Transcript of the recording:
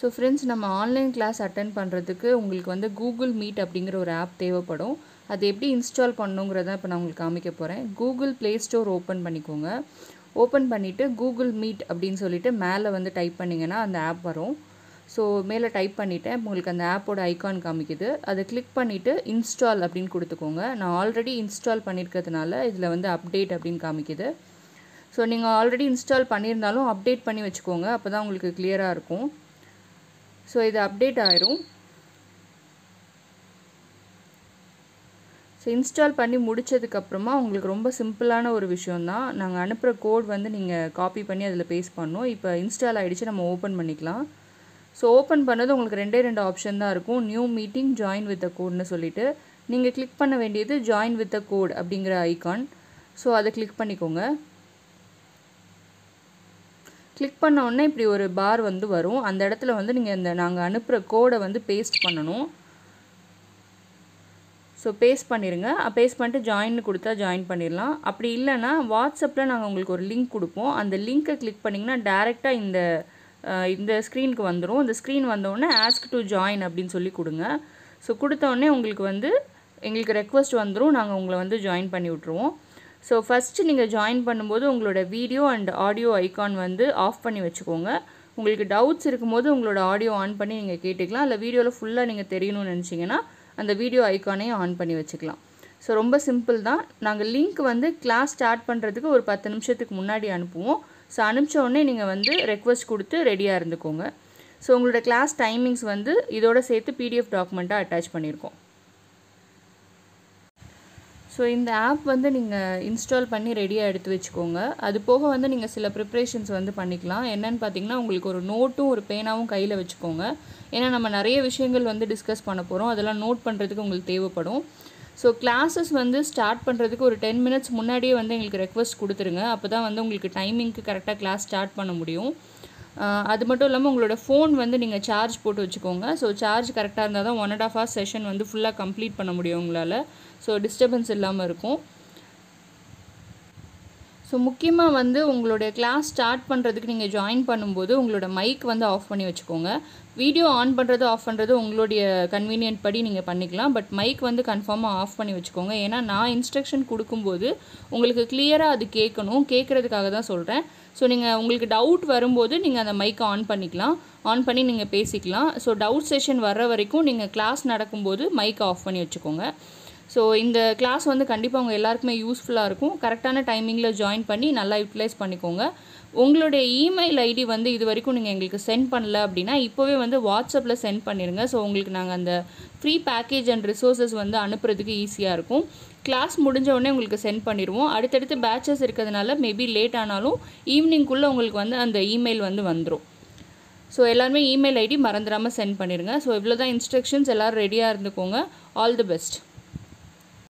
so friends நம்ம online class attend பண்ணுறதுக்கு உங்களுக்கு வந்து கூகுள் மீட் அப்படிங்கிற ஒரு ஆப் தேவைப்படும் அது எப்படி இன்ஸ்டால் பண்ணுங்கிறத இப்போ நான் உங்களுக்கு காமிக்க போகிறேன் கூகுள் ப்ளே ஸ்டோர் ஓப்பன் பண்ணிக்கோங்க ஓப்பன் பண்ணிவிட்டு கூகுள் மீட் அப்படின்னு சொல்லிட்டு மேலே வந்து டைப் பண்ணிங்கன்னா அந்த ஆப் வரும் ஸோ மேலே டைப் பண்ணிவிட்டேன் உங்களுக்கு அந்த ஆப்போட ஐகான் காமிக்குது அதை கிளிக் பண்ணிவிட்டு இன்ஸ்டால் அப்படின்னு கொடுத்துக்கோங்க நான் ஆல்ரெடி இன்ஸ்டால் பண்ணியிருக்கிறதுனால இதில் வந்து அப்டேட் அப்படின்னு காமிக்குது ஸோ நீங்கள் ஆல்ரெடி இன்ஸ்டால் பண்ணியிருந்தாலும் அப்டேட் பண்ணி வச்சுக்கோங்க அப்போ தான் உங்களுக்கு கிளியராக இருக்கும் ஸோ இது அப்டேட் ஆயிரும் ஸோ இன்ஸ்டால் பண்ணி முடித்ததுக்கப்புறமா உங்களுக்கு ரொம்ப சிம்பிளான ஒரு விஷயந்தான் நாங்கள் அனுப்புகிற கோட் வந்து நீங்கள் காப்பி பண்ணி அதில் பேஸ்ட் பண்ணோம் இப்போ இன்ஸ்டால் ஆகிடுச்சு நம்ம ஓப்பன் பண்ணிக்கலாம் ஸோ ஓப்பன் பண்ணது உங்களுக்கு ரெண்டே ரெண்டு ஆப்ஷன் தான் இருக்கும் new meeting join with a கோட்னு சொல்லிட்டு நீங்கள் கிளிக் பண்ண வேண்டியது ஜாயின் வித் அ கோட் அப்படிங்கிற ஐகான் ஸோ அதை கிளிக் பண்ணிக்கோங்க கிளிக் பண்ண உடனே இப்படி ஒரு பார் வந்து வரும் அந்த இடத்துல வந்து நீங்கள் இந்த நாங்கள் அனுப்புகிற கோடை வந்து பேஸ்ட் பண்ணணும் ஸோ பேஸ்ட் பண்ணிடுங்க பேஸ்ட் பண்ணிட்டு ஜாயின் கொடுத்தா ஜாயின் பண்ணிடலாம் அப்படி இல்லைன்னா வாட்ஸ்அப்பில் நாங்கள் உங்களுக்கு ஒரு லிங்க் கொடுப்போம் அந்த லிங்க்கை கிளிக் பண்ணிங்கன்னா டேரெக்டாக இந்த இந்த ஸ்க்ரீனுக்கு வந்துடும் இந்த ஸ்க்ரீன் வந்தோடனே ஆஸ்க் டு ஜாயின் அப்படின்னு சொல்லி கொடுங்க ஸோ கொடுத்தோடனே உங்களுக்கு வந்து எங்களுக்கு ரெக்வஸ்ட் வந்துடும் நாங்கள் உங்களை வந்து ஜாயின் பண்ணி விட்ருவோம் ஸோ ஃபஸ்ட்டு நீங்கள் ஜாயின் பண்ணும்போது உங்களோட வீடியோ அண்ட் ஆடியோ ஐகான் வந்து ஆஃப் பண்ணி வச்சுக்கோங்க உங்களுக்கு டவுட்ஸ் இருக்கும்போது உங்களோட ஆடியோ ஆன் பண்ணி நீங்கள் கேட்டுக்கலாம் இல்லை வீடியோவில் ஃபுல்லாக நீங்கள் தெரியணும்னு நினச்சிங்கன்னா அந்த வீடியோ ஐக்கானையும் ஆன் பண்ணி வச்சுக்கலாம் ஸோ ரொம்ப சிம்பிள் தான் நாங்கள் லிங்க் வந்து கிளாஸ் ஸ்டார்ட் பண்ணுறதுக்கு ஒரு பத்து நிமிஷத்துக்கு முன்னாடி அனுப்புவோம் ஸோ அனுப்பிச்ச உடனே நீங்கள் வந்து ரெக்வஸ்ட் கொடுத்து ரெடியாக இருந்துக்கோங்க ஸோ உங்களோட கிளாஸ் டைமிங்ஸ் வந்து இதோட சேர்த்து பிடிஎஃப் டாக்குமெண்ட்டாக அட்டாச் பண்ணியிருக்கோம் ஸோ இந்த ஆப் வந்து நீங்கள் இன்ஸ்டால் பண்ணி ரெடியாக எடுத்து வச்சுக்கோங்க அது போக வந்து நீங்கள் சில ப்ரிப்ரேஷன்ஸ் வந்து பண்ணிக்கலாம் என்னென்னு பார்த்தீங்கன்னா உங்களுக்கு ஒரு நோட்டும் ஒரு பேனாவும் கையில் வச்சுக்கோங்க ஏன்னா நம்ம நிறைய விஷயங்கள் வந்து டிஸ்கஸ் பண்ண போகிறோம் அதெல்லாம் நோட் பண்ணுறதுக்கு உங்களுக்கு தேவைப்படும் ஸோ கிளாஸஸ் வந்து ஸ்டார்ட் பண்ணுறதுக்கு ஒரு டென் மினிட்ஸ் முன்னாடியே வந்து எங்களுக்கு ரெக்வஸ்ட் கொடுத்துருங்க அப்போ தான் வந்து உங்களுக்கு டைமிங்க்கு கரெக்டாக கிளாஸ் ஸ்டார்ட் பண்ண முடியும் அது மட்டும் இல்லாமல் உங்களோட ஃபோன் வந்து நீங்கள் சார்ஜ் போட்டு வச்சுக்கோங்க ஸோ சார்ஜ் கரெக்டாக இருந்தால் தான் one and half hours session வந்து ஃபுல்லாக கம்ப்ளீட் பண்ண முடியும் உங்களால் ஸோ டிஸ்டர்பன்ஸ் இல்லாமல் இருக்கும் ஸோ முக்கியமாக வந்து உங்களுடைய கிளாஸ் ஸ்டார்ட் பண்ணுறதுக்கு நீங்கள் ஜாயின் பண்ணும்போது உங்களோட மைக் வந்து ஆஃப் பண்ணி வச்சுக்கோங்க வீடியோ ஆன் பண்ணுறது ஆஃப் பண்ணுறது உங்களுடைய கன்வீனியன்ட் படி நீங்கள் பண்ணிக்கலாம் பட் மைக் வந்து கன்ஃபார்மாக ஆஃப் பண்ணி வச்சுக்கோங்க ஏன்னா நான் இன்ஸ்ட்ரக்ஷன் கொடுக்கும்போது உங்களுக்கு கிளியராக அது கேட்கணும் கேட்குறதுக்காக தான் சொல்கிறேன் ஸோ நீங்கள் உங்களுக்கு டவுட் வரும்போது நீங்கள் அந்த மைக்கை ஆன் பண்ணிக்கலாம் ஆன் பண்ணி நீங்கள் பேசிக்கலாம் ஸோ டவுட் செஷன் வர்ற வரைக்கும் நீங்கள் கிளாஸ் நடக்கும்போது மைக்கை ஆஃப் பண்ணி வச்சுக்கோங்க ஸோ இந்த கிளாஸ் வந்து கண்டிப்பாக உங்கள் எல்லாருக்குமே யூஸ்ஃபுல்லாக இருக்கும் கரெக்டான டைமிங்கில் ஜாயின் பண்ணி நல்லா யூட்டிலைஸ் பண்ணிக்கோங்க உங்களுடைய இமெயில் ஐடி வந்து இது வரைக்கும் நீங்கள் எங்களுக்கு சென்ட் பண்ணல அப்படின்னா இப்போவே வந்து வாட்ஸ்அப்பில் சென்ட் பண்ணிடுங்க ஸோ உங்களுக்கு நாங்கள் அந்த ஃப்ரீ பேக்கேஜ் அண்ட் ரிசோர்ஸஸ் வந்து அனுப்புறதுக்கு ஈஸியாக இருக்கும் கிளாஸ் முடிஞ்ச உடனே உங்களுக்கு சென்ட் பண்ணிடுவோம் அடுத்தடுத்து பேச்சஸ் இருக்கிறதுனால மேபி லேட் ஆனாலும் ஈவினிங்குள்ளே உங்களுக்கு வந்து அந்த இமெயில் வந்து வந்துடும் ஸோ எல்லாருமே இமெயில் ஐடி மறந்துடாமல் சென்ட் பண்ணிடுங்க ஸோ இவ்வளோ தான் இன்ஸ்ட்ரக்ஷன்ஸ் எல்லோரும் ரெடியாக இருந்துக்கோங்க ஆல் தி பெஸ்ட்